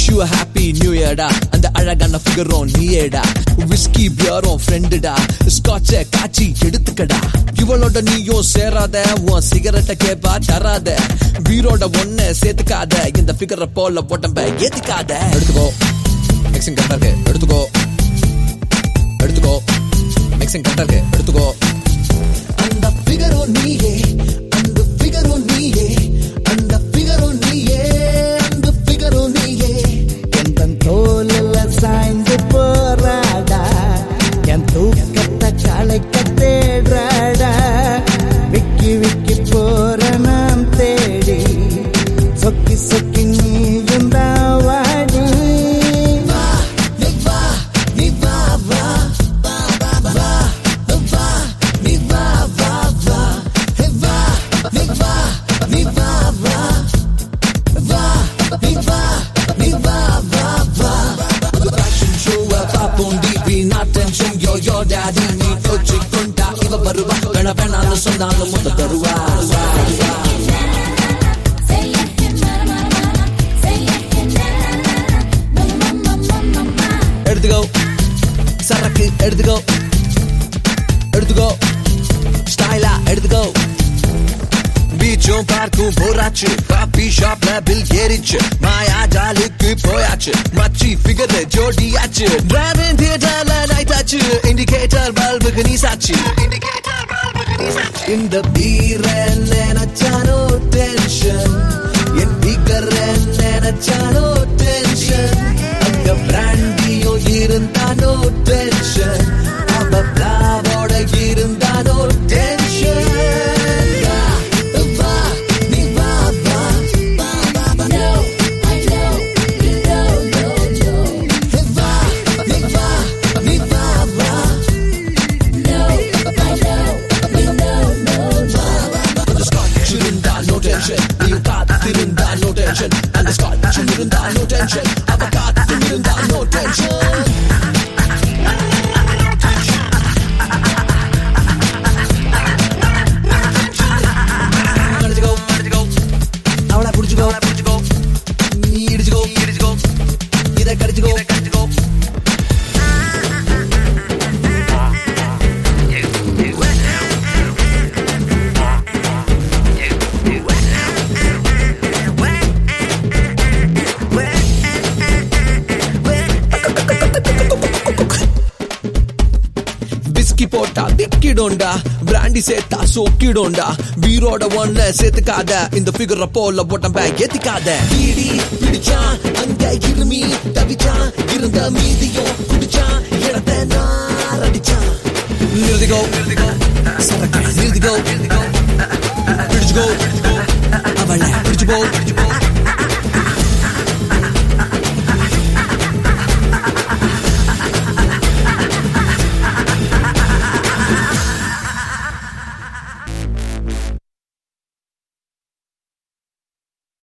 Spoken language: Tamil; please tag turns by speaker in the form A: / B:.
A: விஷ் யூ ஹாப்பி நியூ இயர்டா அந்த அழகான ஃபிகரும் நீயேடா விஸ்கி பியரும் ஃப்ரெண்டுடா ஸ்காட்ச காய்ச்சி எடுத்துக்கடா இவளோட நீயும் சேராத உன் சிகரெட்டை கேப்பா தராத வீரோட ஒன்ன சேர்த்துக்காத இந்த ஃபிகரை போல உடம்ப ஏத்திக்காத எடுத்துக்கோ மிக்சிங் கரெக்டா இருக்கு எடுத்துக்கோ எடுத்துக்கோ மிக்சிங் கரெக்டா இருக்கு எடுத்துக்கோ அந்த ஃபிகரோ நீயே அந்த ஃபிகரோ நீயே அந்த ஃபிகரோ நீயே அந்த ஃபிகரோ நீயே
B: எந்தன் தோலில் சாய்ந்து போராடா என் தூக்கத்தை களைக்க தேடுறாடா விக்கி விக்கி போற நான் தேடி சொக்கி சொக்கி நீயும் தான் வாடி
A: வா நீ வா நீ வா வா வா வா வா வா நீ வா வா வா ஹே வா நீ வா நீ வா வா வா நீ வா நீ வா வா வா Fashion show பாப்போம் டிவி நான் டென்ஷன் யோ யோ டாடி நீ கோச்சு கொண்டா இவ வருவா வேணா வேணான்னு சொன்னாலும் முத்த தருவா எடுத்துக்கோ சரக்கு எடுத்துக்கோ எடுத்துக்கோ ஸ்டைலா எடுத்துக்கோ பீச்சும் பார்க்கும் போராச்சு காபி ஷாப்ல பில் ஏறிச்சு மாயா ஜாலுக்கு போயாச்சு மச்சி ஃபிகர் ஜோடியாச்சு டிரைவிங் தியேட்டர்ல நைட் ஆச்சு இண்டிகேட்டர் பல்புக்கு நீ சாச்சு இந்த பீர நினைச்சானோ டென்ஷன் என் பிகர் நினைச்சானோ டென்ஷன் அங்க பிராண்டியோ இருந்தானோ டென்ஷன் அவ பிளாவோட இருந்தானோ டென்ஷன் வா நீ வா வா வா நீ வா நீ வா வா அந்த ஸ்காட்ச் இருந்தா நோ டென்ஷன் நீ காத்திருந்தா நோ டென்ஷன் அந்த ஸ்காட்ச் இருந்தா நோ டென்ஷன் அவ காத்திருந்தா நோ டென்ஷன் அடிச்சுக்கோ அடிச்சுக்கோ அவளை புடிச்சுக்கோ அவளை புடிச்சுக்கோ நீ இடிச்சுக்கோ இடிச்சுக்கோ இதை கடிச்சுக்கோ இதை கடிச்சுக்கோ பிஸ்கி போட்டா திக்கிடோண்டா பிராண்டி சேர்த்தா சோக்கிடோண்டா பீரோட ஒன்ன சேர்த்துக்காத இந்த ஃபிகர போல உடம்ப ஏத்திக்காத பீடி பிடிச்சான் அங்க இருமி தவிச்சான் இருந்த மீதியும் குடிச்சான் இடத்த நார் அடிச்சான் நிறுத்திக்கோ சரக்கு நிறுத்திக்கோ பிடிச்சுக்கோ அவளை பிடிச்சு போ